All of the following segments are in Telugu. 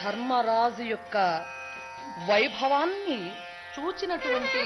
ధర్మరాజు యొక్క వైభవాన్ని చూచినటువంటి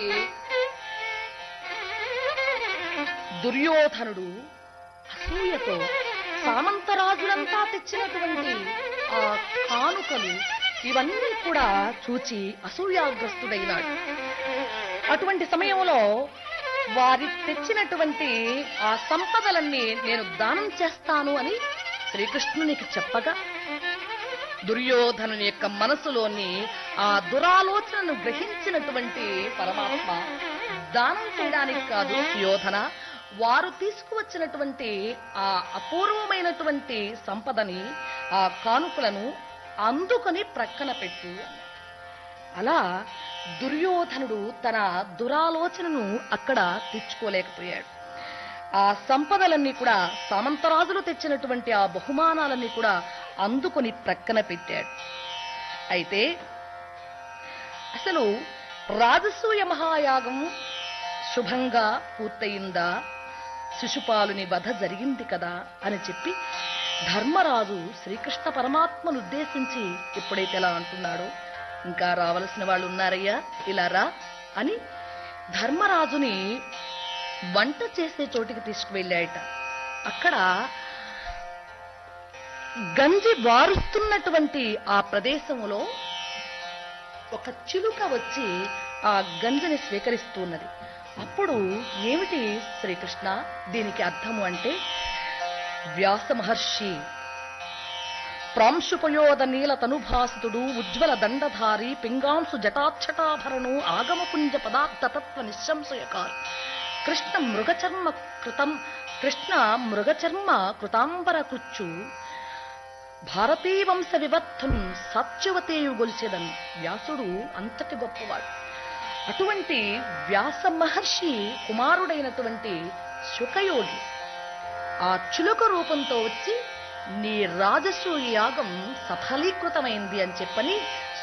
దుర్యోధనుడు అసూయతో సామంతరాజులంతా తెచ్చినటువంటి ఆ కానుకలు ఇవన్నీ కూడా చూచి అసూయాగ్రస్తుడైనాడు అటువంటి సమయంలో వారి తెచ్చినటువంటి ఆ సంపదలన్నీ నేను దానం చేస్తాను అని శ్రీకృష్ణునికి చెప్పగా దుర్యోధనుని యొక్క మనసులోని ఆ దురాలోచనను గ్రహించినటువంటి పరమాత్మ దానం చేయడానికి కాదు సుయోధన వారు తీసుకువచ్చినటువంటి ఆ అపూర్వమైనటువంటి సంపదని ఆ కానుకలను అందుకొని ప్రక్కన పెట్టు అన్నాడు. అలా దుర్యోధనుడు తన దురాలోచనను అక్కడ తెచ్చుకోలేకపోయాడు ఆ సంపదలన్నీ కూడా సామంతరాజులు తెచ్చినటువంటి ఆ బహుమానాలన్నీ కూడా అందుకొని ప్రక్కన పెట్టాడు అయితే అసలు రాజసూయ మహాయాగం శుభంగా పూర్తయిందా శిశుపాలుని వధ జరిగింది కదా అని చెప్పి ధర్మరాజు శ్రీకృష్ణ పరమాత్మను ఉద్దేశించి ఎప్పుడైతే ఇలా అంటున్నాడో ఇంకా రావలసిన వాళ్ళు ఉన్నారయ్యా ఇలా రా అని ధర్మరాజుని వంట చేసే చోటికి తీసుకువెళ్ళాయట అక్కడ గంజి వారుస్తున్నటువంటి ఆ ప్రదేశంలో ఒక చిలుక వచ్చి ఆ గంజిని స్వీకరిస్తున్నది అప్పుడు ఏమిటి శ్రీకృష్ణ దీనికి అర్థము అంటే వ్యాస మహర్షి ప్రాంశుపయోద నీల తనుభాసితుడు ఉజ్వల దండధారి పింగాంసు జటాక్షటాభరణు ఆగమపుంజ పదార్థ తత్వ నిశంశయకారు కృష్ణ మృగచర్మ కృతం కృష్ణ మృగచర్మ కృతాంబర కృచ్చు భారతీ వంశ వివర్ధం సత్యవతేయు గొలిచెదన్ వ్యాసుడు అంతటి గొప్పవాడు అటువంటి వ్యాస మహర్షి కుమారుడైనటువంటి శుకయోగి ఆ చులుక రూపంతో వచ్చి నీ రాజసూయ యాగం సఫలీకృతమైంది అని చెప్పని